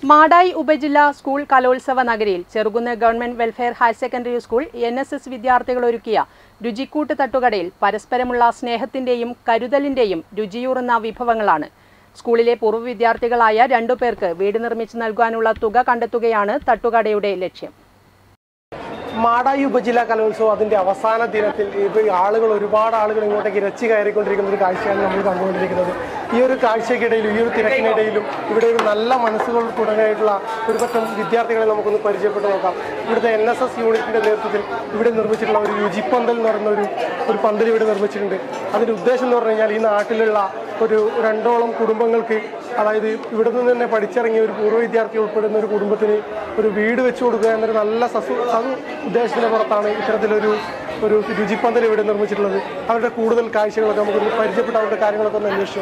മാടായി ഉപജില്ലാ സ്കൂൾ കലോത്സവ നഗരിയിൽ ചെറുകുന്ന് government welfare higher secondary school N S S വിദ്യാർത്ഥികൾ ഒരുക്കിയ രുചിക്കൂട്ട് തട്ടുകടയിൽ പരസ്പരമുള്ള സ്നേഹത്തിന്റെയും കരുതലിന്റെയും രുചിയൂറുന്ന വിഭവങ്ങളാണ് സ്കൂളിലെ പൂർവ്വ വിദ്യാർത്ഥികളായ രണ്ടുപേർക്ക് വീട് നിർമ്മിച്ചു നൽകാനുള്ള തുക കണ്ടെത്തുകയാണ് തട്ടുകടയുടെ ലക്ഷ്യം മാടായി ഉപജില്ലാ കലോത്സവം അതിന്റെ അവസാന ദിനത്തിൽ ഇപ്പോൾ ആളുകൾ ഒരുപാട് ആളുകൾ ഇങ്ങോട്ടേക്ക് ഇരച്ചു കയറിക്കൊണ്ടിരിക്കുന്ന ഒരു കാഴ്ചയാണ് നമ്മൾ കണ്ടുകൊണ്ടിരിക്കുന്നത് ഈ ഒരു കാഴ്ചയ്ക്കിടയിലും ഈ ഒരു തിരക്കിനിടയിലും ഇവിടെ ഒരു നല്ല മനസ്സുകൾ തുടങ്ങിയിട്ടുള്ള ഒരു പറ്റം വിദ്യാർത്ഥികളെ നമുക്കൊന്ന് പരിചയപ്പെട്ട് നോക്കാം ഇവിടുത്തെ എൻ എസ് എസ് യൂണിറ്റിന്റെ നേതൃത്വത്തിൽ ഇവിടെ നിർമ്മിച്ചിട്ടുള്ള ഒരു രുചിപ്പന്തൽ എന്ന് പറയുന്ന ഒരു ഒരു പന്തൽ ഇവിടെ നിർമ്മിച്ചിട്ടുണ്ട് അതിന്റെ ഉദ്ദേശം എന്ന് പറഞ്ഞു കഴിഞ്ഞാൽ ഈ നാട്ടിലുള്ള ഒരു രണ്ടോളം കുടുംബങ്ങൾക്ക് അതായത് ഇവിടെ നിന്ന് തന്നെ പഠിച്ചിറങ്ങിയ ഒരു പൂർവ്വ വിദ്യാർത്ഥി ഉൾപ്പെടുന്ന ഒരു കുടുംബത്തിന് ഒരു വീട് വെച്ചു കൊടുക്കുക എന്നൊരു നല്ല സസു സതു ഉദ്ദേശത്തിന് പുറത്താണ് ഇത്തരത്തിലൊരു ഒരു രുചിപ്പന്തൽ ഇവിടെ നിർമ്മിച്ചിട്ടുള്ളത് അവരുടെ കൂടുതൽ കാഴ്ചകളൊക്കെ നമുക്ക് പരിചയപ്പെട്ട അവരുടെ കാര്യങ്ങളൊക്കെ ഒന്ന് അന്വേഷിച്ചു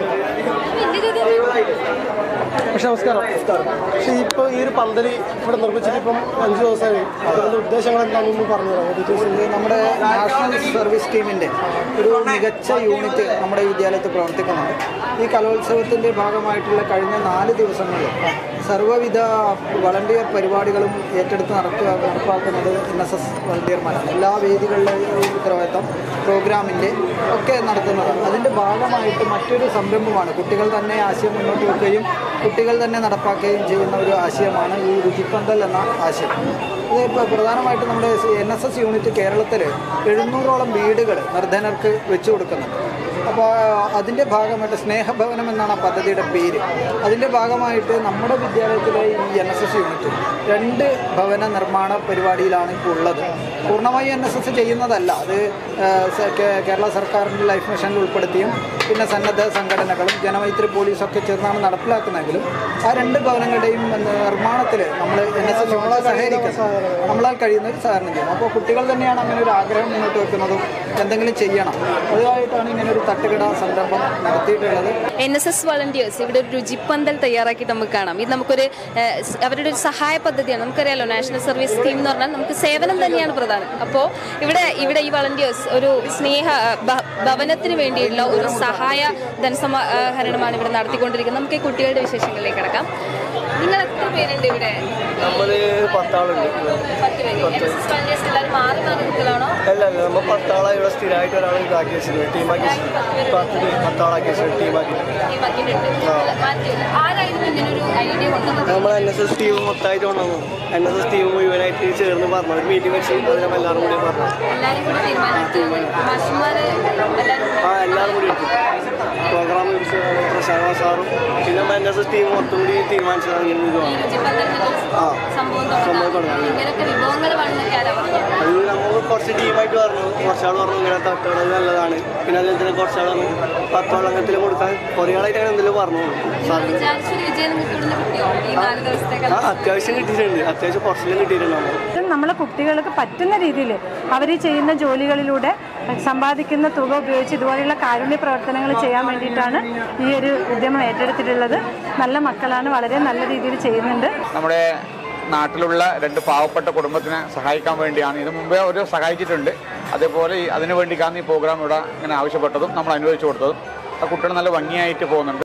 പക്ഷെ നമസ്കാരം പക്ഷേ ഇപ്പോൾ ഈ ഒരു പന്തൽ ഇവിടെ നിർമ്മിച്ചിട്ട് ഇപ്പം അഞ്ച് ദിവസമായി അതിൻ്റെ ഉദ്ദേശങ്ങൾ എന്താണെന്ന് പറഞ്ഞു തരാം ഡീറ്റെയിൽസ് ഇത് നമ്മുടെ നാഷണൽ സർവീസ് ടീമിൻ്റെ ഒരു മികച്ച യൂണിറ്റ് നമ്മുടെ വിദ്യാലയത്തിൽ പ്രവർത്തിക്കുന്നുണ്ട് ഈ കലോത്സവത്തിൻ്റെ ഭാഗമായിട്ടുള്ള കഴിഞ്ഞ നാല് ദിവസങ്ങളിൽ സർവ്വവിധ വളണ്ടിയർ പരിപാടികളും ഏറ്റെടുത്ത് നടക്കുക നടപ്പാക്കുന്നത് എൻ എസ് എസ് വളണ്ടിയർമാരാണ് എല്ലാ വേദികളിലെയും ഉത്തരവാദിത്തം പ്രോഗ്രാമിൻ്റെ ഒക്കെ നടത്തുന്നത് അതിൻ്റെ ഭാഗമായിട്ട് മറ്റൊരു സംരംഭമാണ് കുട്ടികൾ തന്നെ ആശയം മുന്നോട്ട് വെക്കുകയും കുട്ടികൾ തന്നെ നടപ്പാക്കുകയും ചെയ്യുന്ന ഒരു ആശയമാണ് ഈ രുചിപ്പന്തൽ എന്ന ആശയം ഇത് ഇപ്പോൾ പ്രധാനമായിട്ടും നമ്മുടെ എൻ എസ് എസ് യൂണിറ്റ് കേരളത്തിൽ എഴുന്നൂറോളം വീടുകൾ നിർധനർക്ക് വെച്ചു കൊടുക്കുന്നുണ്ട് അപ്പോൾ അതിൻ്റെ ഭാഗമായിട്ട് സ്നേഹഭവനം എന്നാണ് ആ പദ്ധതിയുടെ പേര് അതിൻ്റെ ഭാഗമായിട്ട് നമ്മുടെ വിദ്യാലയത്തിലെ ഈ എൻ എസ് എസ് യൂണിറ്റ് രണ്ട് ഭവന നിർമ്മാണ പരിപാടിയിലാണ് ഇപ്പോൾ ഉള്ളത് പൂർണ്ണമായി എൻ എസ് എസ് ചെയ്യുന്നതല്ല അത് ആ, സ- കേ- കേരള സർക്കാരിൻ്റെ ലൈഫ് മിഷനിൽ ഉൾപ്പെടുത്തിയും പിന്നെ സന്നദ്ധ സംഘടനകളും ജനമൈത്രി പോലീസൊക്കെ ചേർന്നാണ് നടപ്പിലാക്കുന്നതെങ്കിലും ആ രണ്ട് ഭവനങ്ങളുടെയും നിർമ്മാണത്തിൽ നമ്മൾ എൻ എസ് എസ് നമ്മളെ സഹകരിക്കുന്നത് നമ്മളാൽ കഴിയുന്ന ഒരു സഹകരണം ചെയ്യണം അപ്പോൾ കുട്ടികൾ തന്നെയാണ് അങ്ങനെ ഒരു ആഗ്രഹം മുന്നോട്ട് വെക്കുന്നതും എന്തെങ്കിലും ചെയ്യണം അതുമായിട്ടാണ് ഇങ്ങനെ ഒരു തട്ടുകട സംരംഭം നടത്തിയിട്ടുള്ളത് എൻ എസ് എസ് വളണ്ടിയേഴ്സ് ഇവിടെ ഒരു രുചിപ്പന്തൽ തയ്യാറാക്കി നമുക്ക് കാണാം ഇത് നമുക്കൊരു ഏഹ്, സ് അവരുടെ ഒരു സഹായ പദ്ധതിയാണ് നമുക്കറിയാലോ നാഷണൽ സർവീസ് സ്കീം എന്ന് പറഞ്ഞാൽ നമുക്ക് സേവനം തന്നെയാണ് പ്രധാനം അപ്പോൾ ഇവിടെ ഇവിടെ ഈ വളണ്ടിയേഴ്സ് ഒരു സ്നേഹ ഭ- ഭവനത്തിന് വേണ്ടിയുള്ള ഒരു സഹായ ധനസമാഹരണമാണ് ഇവിടെ നടത്തിക്കൊണ്ടിരിക്കുന്നത് നമുക്ക് ഈ കുട്ടികളുടെ വിശേഷങ്ങളിലേക്ക് കിടക്കാം നിങ്ങൾ എത്ര പേരുണ്ട് ഇവിടെ നമ്മള് പത്താളുണ്ട് പത്ത് പേര് NSS volunteers എല്ലാവരും മാറി മാറി നിൽക്കലാണോ അല്ല അല്ല നമ്മൾ പത്താളെ ഇവിടെ സ്ഥിരമായിട്ട് ഒരാൾ ഇതാക്കി വെച്ചിട്ടുണ്ട് ടീമാക്കി വെച്ചിട്ടുണ്ട്. പത്ത് പേര് പത്താളാക്കി വെച്ചിട്ടുണ്ട് ടീമാക്കി ടീമാക്കിയിട്ടുണ്ട് ആരായിരുന്നു ഇങ്ങനൊരു ഐഡിയ കൊണ്ടുവന്നത് നമ്മൾ എൻ എസ് എസ് ടീം മൊത്തമായിട്ട് കൊണ്ടുവന്നു എൻ എസ് എസ് ടീം മുഴുവനായിട്ട് ചേർന്ന് പറഞ്ഞു ഒരു മീറ്റിംഗ് വെച്ച് അതിനെ എല്ലാവരും കൂടി പറഞ്ഞു എല്ലാരും കൂടി തീരുമാനിച്ചു മാഷുമാര് എല്ലാരും കൂടി ആ എല്ലാവരും കൂടി എടുത്തു പ്രോഗ്രാം പ്രശാന്ത സാറും പിന്നെ എൻ എസ് എസ് ടീം മൊത്തം കൂടി തീരുമാനിച്ചതാണ് ഇങ്ങനെ ഇത് വേണം. രുചിപ്പന്തൽ എന്നൊരു ആ സംഭവം സംഭവം തുടങ്ങാം തുടങ്ങാം. ഇങ്ങനൊക്കെ വിഭവങ്ങൾ വേണമെന്നൊക്കെ ആരാ പറഞ്ഞത് അത് നമ്മൾ കുറച്ച് ടീമായിട്ട് പറഞ്ഞു കുറച്ചാൾ പറഞ്ഞു ഇങ്ങനെ തട്ടുകട നല്ലതാണ് പിന്നെ അതിൽ തന്നെ കുറച്ചാൾ പറഞ്ഞു പത്തോളങ്ങത്തിൽ കൊടുക്കാൻ കുറേ ആളായിട്ട് അങ്ങനെ എന്തെങ്കിലും പറഞ്ഞു സാറിന് വിചാരിച്ചൊരു വിജയം നിങ്ങൾക്ക് ഇവിടുന്ന് കിട്ടിയോ ഈ നാല് ദിവസത്തേക്ക് ആ അത്യാവശ്യം കിട്ടിയിട്ടുണ്ട് അത്യാവശ്യം കുറച്ചെല്ലാം കിട്ടിയിട്ടുണ്ട് നമ്മൾ നമ്മളെ കുട്ടികൾക്ക് പറ്റുന്ന രീതിയിൽ അവർ ചെയ്യുന്ന ജോലികളിലൂടെ സമ്പാദിക്കുന്ന തുക ഉപയോഗിച്ച് ഇതുപോലെയുള്ള കാരുണ്യ പ്രവർത്തനങ്ങൾ ചെയ്യാൻ വേണ്ടിയിട്ടാണ് ഈ ഒരു ഉദ്യമം ഏറ്റെടുത്തിട്ടുള്ളത് നല്ല മക്കളാണ് വളരെ നല്ല രീതിയിൽ ചെയ്യുന്നുണ്ട് നമ്മുടെ നാട്ടിലുള്ള രണ്ട് പാവപ്പെട്ട കുടുംബത്തിനെ സഹായിക്കാൻ വേണ്ടിയാണ് ഇത് മുമ്പേ അവർ സഹായിച്ചിട്ടുണ്ട് അതേപോലെ ഈ അതിനു വേണ്ടിയിട്ടാണ് ഈ പ്രോഗ്രാം ഇവിടെ ഇങ്ങനെ ആവശ്യപ്പെട്ടതും നമ്മൾ അനുവദിച്ചു കൊടുത്തതും ആ കുട്ടികൾ നല്ല ഭംഗിയായിട്ട് പോകുന്നുണ്ട്